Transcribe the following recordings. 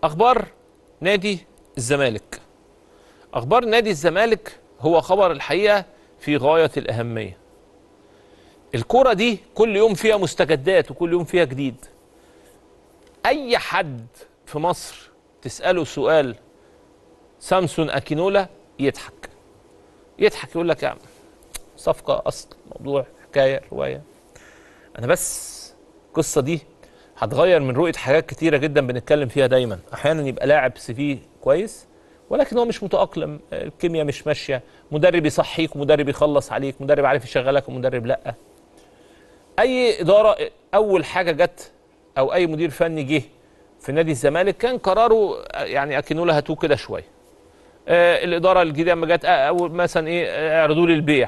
اخبار نادي الزمالك اخبار نادي الزمالك هو خبر الحقيقه في غايه الاهميه الكرة دي كل يوم فيها مستجدات وكل يوم فيها جديد اي حد في مصر تساله سؤال سامسون اكينولا يضحك يضحك يقول لك يا عم صفقه اصل موضوع حكايه روايه انا بس القصه دي هتغير من رؤيه حاجات كتيره جدا بنتكلم فيها دايما احيانا يبقى لاعب سي في كويس ولكن هو مش متاقلم الكيمياء مش ماشيه مدرب يصحيك ومدرب يخلص عليك مدرب عارف يشغلك ومدرب لا اي اداره اول حاجه جت او اي مدير فني جه في نادي الزمالك كان قراره يعني اكنولا هاتوه كده شويه آه الاداره الجديده لما جت آه اول مثلا ايه آه، اعرضوا لي البيع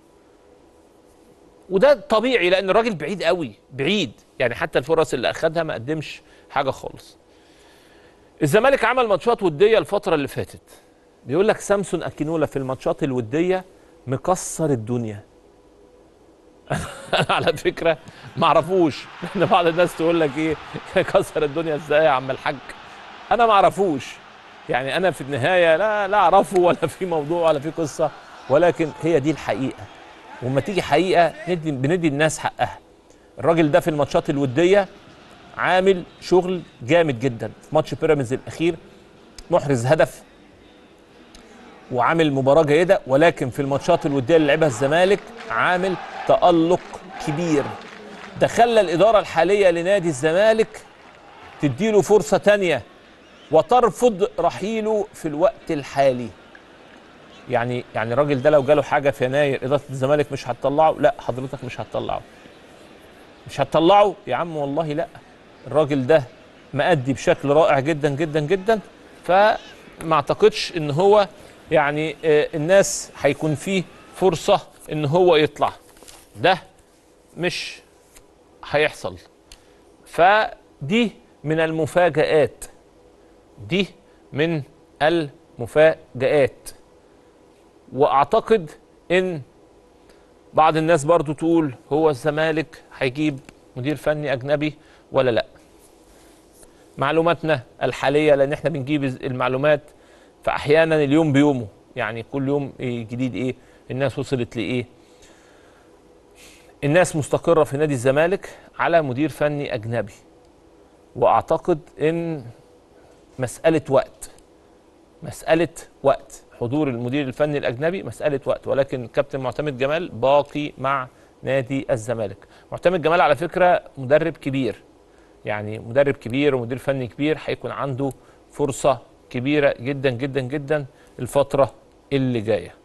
وده طبيعي لان الراجل بعيد قوي بعيد يعني حتى الفرص اللي اخدها ما قدمش حاجه خالص الزمالك عمل ماتشات وديه الفتره اللي فاتت بيقول لك سامسون اكينولا في الماتشات الوديه مكسر الدنيا انا على فكره ما اعرفوش ان بعض الناس تقول لك ايه كسر الدنيا ازاي يا عم الحاج انا ما اعرفوش يعني انا في النهايه لا لا اعرفه ولا في موضوع ولا في قصه ولكن هي دي الحقيقه وما تيجي حقيقه ندي بندي الناس حقها الراجل ده في الماتشات الوديه عامل شغل جامد جدا في ماتش بيراميدز الاخير محرز هدف وعامل مباراه جيده ولكن في الماتشات الوديه اللي لعبها الزمالك عامل تالق كبير ده خلى الاداره الحاليه لنادي الزمالك تديله فرصه تانية وترفض رحيله في الوقت الحالي يعني يعني الراجل ده لو جاله حاجه في يناير اداره الزمالك مش هتطلعه لا حضرتك مش هتطلعه مش هتطلعه يا عم والله لا الراجل ده مأدي بشكل رائع جدا جدا جدا فما اعتقدش ان هو يعني آه، الناس هيكون فيه فرصه ان هو يطلع ده مش هيحصل فدي من المفاجآت دي من المفاجآت واعتقد ان بعض الناس برضو تقول هو الزمالك هيجيب مدير فني اجنبي ولا لا معلوماتنا الحاليه لان احنا بنجيب المعلومات فاحيانا اليوم بيومه يعني كل يوم إيه جديد ايه الناس وصلت لايه الناس مستقره في نادي الزمالك على مدير فني اجنبي واعتقد ان مساله وقت مساله وقت حضور المدير الفني الاجنبي مساله وقت ولكن كابتن معتمد جمال باقي مع نادي الزمالك معتمد جمال على فكره مدرب كبير يعني مدرب كبير ومدير فني كبير هيكون عنده فرصه كبيره جدا جدا جدا الفتره اللي جايه